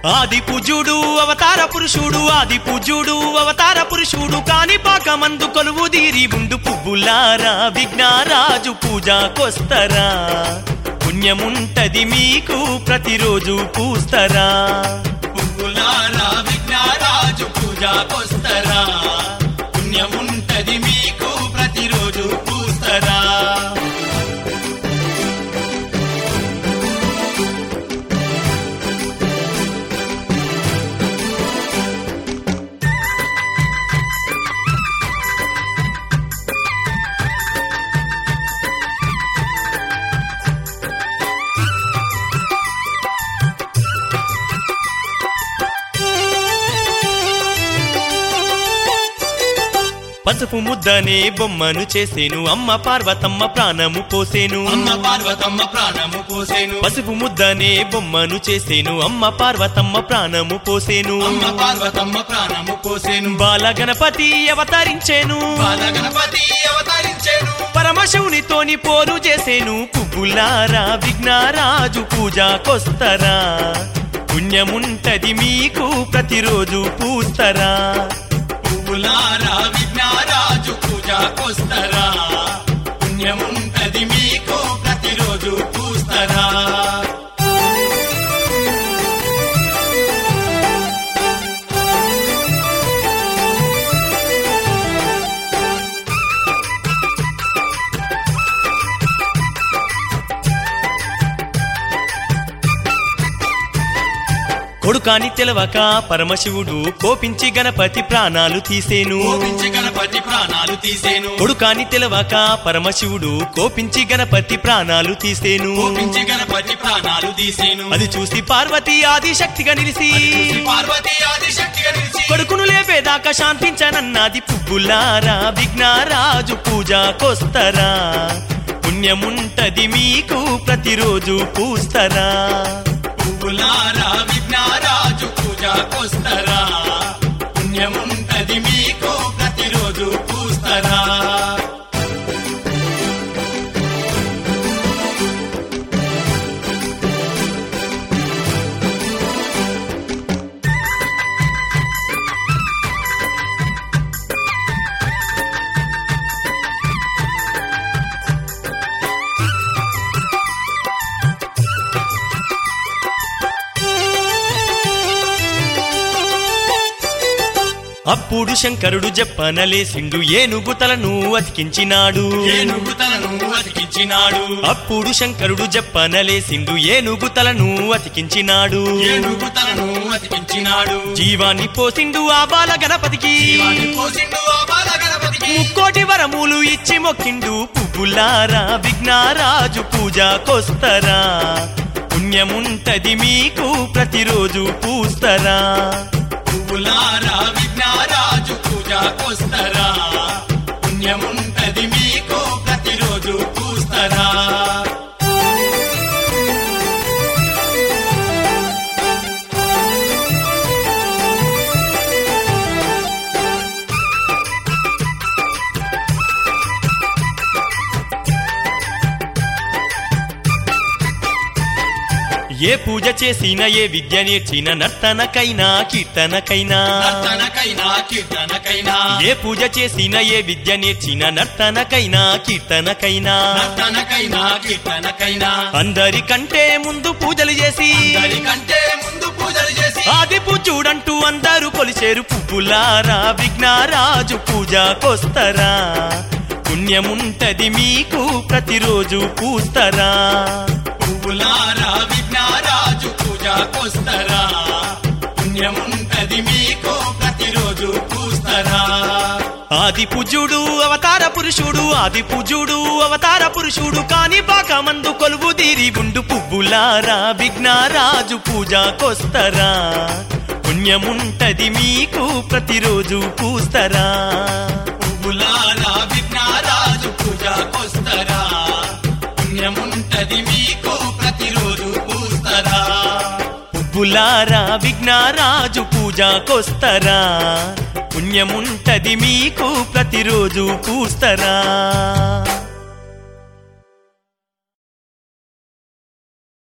ఆది పూజుడు అవతార పురుషుడు ఆది పూజుడు అవతార పురుషుడు కాని పాకమందు కొలువు దీరి ఉండు పువ్వులారా విఘ్నారాజు పూజాకొస్తరా పుణ్యముంటది మీకు ప్రతిరోజు పూస్తరా పువ్వులారా విఘ్నారాజు పూజాకొస్తరా పుణ్యముంటది మీకు ప్రతిరోజు పూస్తరా పసుపు ముద్దనే బొమ్మను చేసేను అమ్మ పార్వతమ్మ ప్రాణము పోసేను అమ్మ పార్వతమ్మ ప్రాణము పోసేను పసుపు ముద్దనే బొమ్మను చేసేను అమ్మ పార్వతమ్మ ప్రాణము పోసేను అమ్మ పార్వతమ్మ ప్రాణము పోసేను బాల గణపతి అవతరించేను బాల గణపతి అవతరించేను పరమశివునితోని పోరు చేసేను పువ్వులారా విఘ్నారాజు పూజాకొస్తరా పుణ్యముంటది మీకు ప్రతిరోజు పూస్తరా పువ్వులారా విఘ్నారాజు పూజాకొస్తరా పుణ్యముంటది మీకు ప్రతిరోజు పూస్తరా కొడుకాని తెలవక పరమశివుడు కోపించి గణపతి ప్రాణాలు తీసేను కోపించి గణపతి ప్రాణాలు తీసేను కొడుకాని తెలవక పరమశివుడు కోపించి గణపతి ప్రాణాలు తీసేను కోపించి గణపతి ప్రాణాలు తీసేను అది చూసి పార్వతి ఆది శక్తిగా నిలిసి చూసి పార్వతి ఆదిశక్తిగా నిలిచి కొడుకును లేపేదాకా శాంతించనన్నది పువ్వులారా విఘ్నారాజు పూజాకొస్తరా పుణ్యముంటది మీకు ప్రతిరోజు పూస్తరా పువ్వులారా విఘ్నారాజు పూజాకొస్తరా పుణ్యముంటది మీకు ప్రతిరోజు పూస్తరా అప్పుడు శంకరుడు జప్పనలేసిండు ఏనుగు తలను అతికించినాడు ఏనుగు తలను అతికించినాడు అప్పుడు శంకరుడు జప్పనలేసిండు ఏనుగు తలను అతికించినాడు ఏనుగు తలను అతికించినాడు జీవాన్ని పోసిండు ఆ బాల గణపతికి జీవాన్ని పోసిండు ఆ బాల గణపతికి ముక్కోటి వరములు ఇచ్చి మొక్కిండు పువ్వులారా విఘ్నారాజు పూజాకొస్తరా పుణ్యముంటది మీకు ప్రతిరోజు పూస్తరా పువ్వులారా విఘ్నారాజు పూజాకొస్తరా పుణ్యముంటది మీకు ప్రతిరోజు పూస్తరా ఏ పూజ చేసిన ఏ విద్య నేర్చిన నర్తనకైనా కీర్తనకైనా నర్తనకైనా కీర్తనకైనా ఏ పూజ చేసిన ఏ విద్య నేర్చిన నర్తనకైనా కీర్తనకైనా నర్తనకైనా కీర్తనకైనా అందరికంటే ముందు పూజలు చేసి అందరికంటే ముందు పూజలు చేసి ఆది పూజుడంటూ అందరూ కొలిచేరు పువ్వులారా విఘ్నారాజు పూజాకొస్తరా పుణ్యముంటది మీకు ప్రతిరోజు పూస్తరా పువ్వులారా విఘ్నారాజు పూజాకొస్తరా పుణ్యముంటది మీకు ప్రతిరోజు పూస్తరా ఆది పూజుడు అవతార పురుషుడు ఆది పూజుడు అవతార పురుషుడు కాని బాకమందు కొలువు తీరి ఉండు పువ్వులారా విఘ్నారాజు పూజాకొస్తరా పుణ్యముంటది మీకు ప్రతిరోజు పూస్తరా పువ్వులారా విఘ్నారాజు పూజాకొస్తరా పుణ్యముంటది మీకు ప్రతిరోజు పూస్తరా పువ్వులారా విఘ్నారాజు పూజాకొస్తరా పుణ్యముంటది మీకు ప్రతిరోజు పూస్తరా